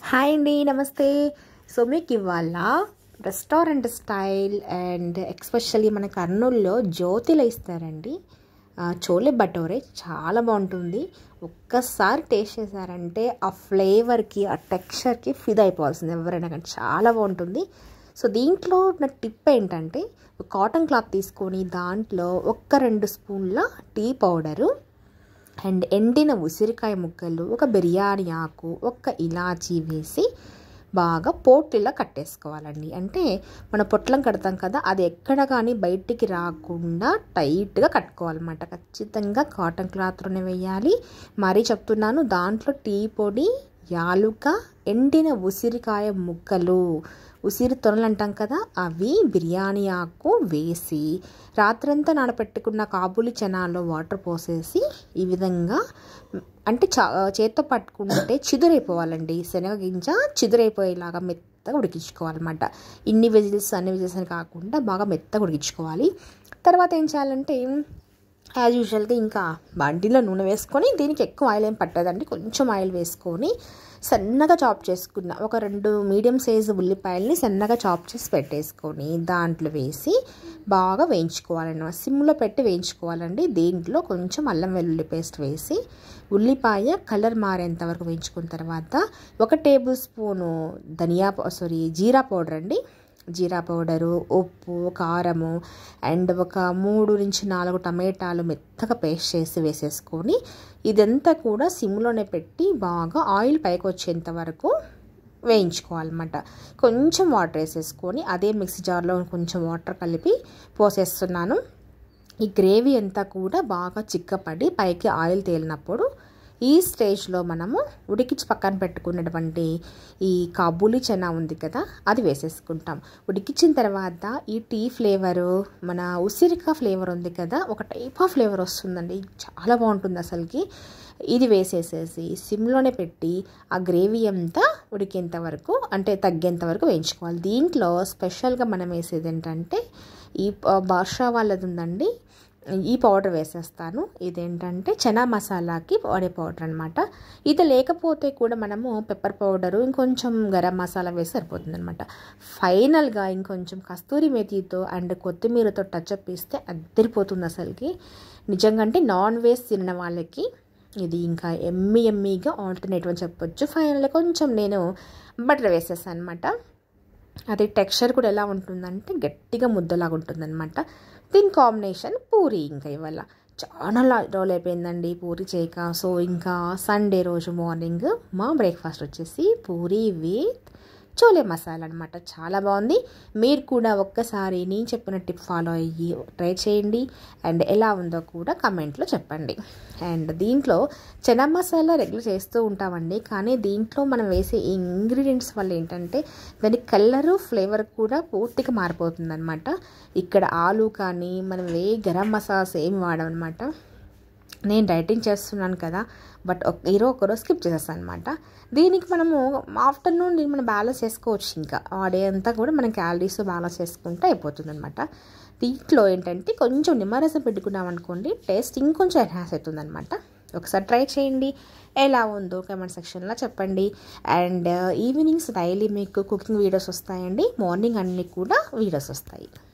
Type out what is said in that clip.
hi అండి నమస్తే so మీకు ఇవాళ రెస్టారెంట్ స్టైల్ అండ్ ఎక్స్పెషల్లీ మన కర్నూలులో జ్యోతిలో ఇస్తారండి ఆ, చోలే భటోరే చాలా బాగుంటుంది ఒక్కసారి టేస్ట్ చేశారంటే ఆ ఫ్లేవర్కి ఆ టెక్స్చర్కి ఫిదా అయిపోవాల్సింది ఎవరైనా కానీ చాలా బాగుంటుంది సో దీంట్లో నా టిప్ ఏంటంటే కాటన్ క్లాత్ తీసుకొని దాంట్లో ఒక్క రెండు స్పూన్ల టీ పౌడరు అండ్ ఎండిన ఉసిరికాయ ముక్కలు ఒక బిర్యానీ ఆకు ఒక ఇలాచీ వేసి బాగా పోట్లిలా కట్టేసుకోవాలండి అంటే మన పొట్లం కడతాం కదా అది ఎక్కడ కానీ బయటికి రాకుండా టైట్గా కట్టుకోవాలన్నమాట ఖచ్చితంగా కాటన్ క్లాత్లోనే వేయాలి మరీ చెప్తున్నాను దాంట్లో టీ పొడి యాలుక ఎండిన ఉసిరికాయ ముక్కలు ఉసిరి తొనలు అంటాం కదా అవి బిర్యానీ ఆకు వేసి రాత్రంతా నానబెట్టుకున్న కాబూలి చనాలో వాటర్ పోసేసి ఈ విధంగా అంటే చా చేత్తో పట్టుకుంటే చిదురైపోవాలండి శనగ గింజ చిదురైపోయేలాగా మెత్తగా ఉడికించుకోవాలన్నమాట ఇన్ని వెజిల్స్ అన్ని వెజిల్స్ అని కాకుండా బాగా మెత్తగా ఉడికించుకోవాలి తర్వాత ఏం చేయాలంటే యాజ్ యూజువల్గా ఇంకా బండిలో నూనె వేసుకొని దీనికి ఎక్కువ ఆయిల్ ఏం పట్టదండి కొంచెం ఆయిల్ వేసుకొని సన్నగా చాప్ చేసుకున్న ఒక రెండు మీడియం సైజు ఉల్లిపాయలని సన్నగా చాప్ చేసి పెట్టేసుకొని దాంట్లో వేసి బాగా వేయించుకోవాలన్నమాట సిమ్లో పెట్టి వేయించుకోవాలండి దీంట్లో కొంచెం అల్లం వెల్లుల్లి పేస్ట్ వేసి ఉల్లిపాయ కలర్ మారేంత వరకు వేయించుకున్న తర్వాత ఒక టేబుల్ స్పూను ధనియా సారీ జీరా పౌడర్ అండి జీరా పౌడరు ఉప్పు కారము అండ్ ఒక మూడు నుంచి నాలుగు టమాటాలు మెత్తగా పేస్ట్ చేసి వేసేసుకొని ఇదంతా కూడా సిమ్లోనే పెట్టి బాగా ఆయిల్ పైకి వచ్చేంత వరకు వేయించుకోవాలన్నమాట కొంచెం వాటర్ వేసేసుకొని అదే మిక్సీ జార్లో కొంచెం వాటర్ కలిపి పోసేస్తున్నాను ఈ గ్రేవీ అంతా కూడా బాగా చిక్కపడి పైకి ఆయిల్ తేలినప్పుడు ఈ స్టేజ్లో మనము ఉడికించి పక్కన పెట్టుకున్నటువంటి ఈ కాబూలి చెనా ఉంది కదా అది వేసేసుకుంటాం ఉడికించిన తర్వాత ఈ టీ ఫ్లేవరు మన ఉసిరికా ఫ్లేవర్ ఉంది కదా ఒక టైప్ ఆఫ్ ఫ్లేవర్ వస్తుందండి చాలా బాగుంటుంది అసలుకి ఇది వేసేసేసి సిమ్లోనే పెట్టి ఆ గ్రేవీ అంతా ఉడికేంత వరకు అంటే తగ్గేంత వరకు వేయించుకోవాలి దీంట్లో స్పెషల్గా మనం వేసేది ఏంటంటే ఈ బాషా వాళ్ళది ఉందండి ఈ పౌడర్ వేసేస్తాను ఇదేంటంటే చనా మసాలాకి వాడే పౌడర్ అనమాట ఇది లేకపోతే కూడా మనము పెప్పర్ పౌడరు ఇంకొంచెం గరం మసాలా వేసి సరిపోతుంది అనమాట ఫైనల్గా ఇంకొంచెం కస్తూరి మెతితో అండ్ కొత్తిమీరతో టచ్అప్ ఇస్తే అద్దరిపోతుంది అసలుకి నిజంగా అంటే నాన్ వెజ్ తిన్న వాళ్ళకి ఇది ఇంకా ఎమ్మి ఎమ్మిగా ఆల్టర్నేటివ్ అని చెప్పొచ్చు ఫైనల్గా కొంచెం నేను బటర్ వేసేసాను అనమాట అది టెక్స్చర్ కూడా ఎలా ఉంటుందంటే గట్టిగా ముద్దలాగా ఉంటుందన్నమాట దీని కాంబినేషన్ పూరి ఇంకా ఇవాళ చాలా రోజులు అయిపోయిందండి పూరి చేయక సో ఇంకా సండే రోజు మార్నింగ్ మా బ్రేక్ఫాస్ట్ వచ్చేసి పూరి విత్ చోలే మసాలా అనమాట చాలా బాగుంది మీరు కూడా ఒక్కసారి నేను చెప్పిన టిప్ ఫాలో అయ్యి ట్రై చేయండి అండ్ ఎలా ఉందో కూడా కమెంట్లో చెప్పండి అండ్ దీంట్లో చనా మసాలా రెగ్యులర్ చేస్తూ ఉంటామండి కానీ దీంట్లో మనం వేసే ఈ ఇంగ్రీడియంట్స్ వల్ల ఏంటంటే దాని కలరు ఫ్లేవర్ కూడా పూర్తిగా మారిపోతుంది అనమాట ఇక్కడ ఆలు కానీ మనం ఏ గరం మసాలాస్ ఏమి వాడమన్నమాట నేను డైటింగ్ చేస్తున్నాను కదా బట్ ఈరోజు ఒకరోజు స్కిప్ చేసేస్తాను అనమాట దీనికి మనము ఆఫ్టర్నూన్ దీన్ని మనం బ్యాలెన్స్ చేసుకోవచ్చు ఇంకా ఆ డే అంతా కూడా మనం క్యాలరీస్ బ్యాలెన్స్ చేసుకుంటే అయిపోతుంది అనమాట దీంట్లో ఏంటంటే కొంచెం నిమ్మరసం పెట్టుకున్నాం అనుకోండి టేస్ట్ ఇంకొంచెం ఎన్హాన్స్ అవుతుంది అనమాట ఒకసారి ట్రై చేయండి ఎలా ఉందో కమెంట్ సెక్షన్లో చెప్పండి అండ్ ఈవినింగ్స్ డైలీ మీకు కుకింగ్ వీడియోస్ వస్తాయండి మార్నింగ్ అన్నీ కూడా వీడియోస్ వస్తాయి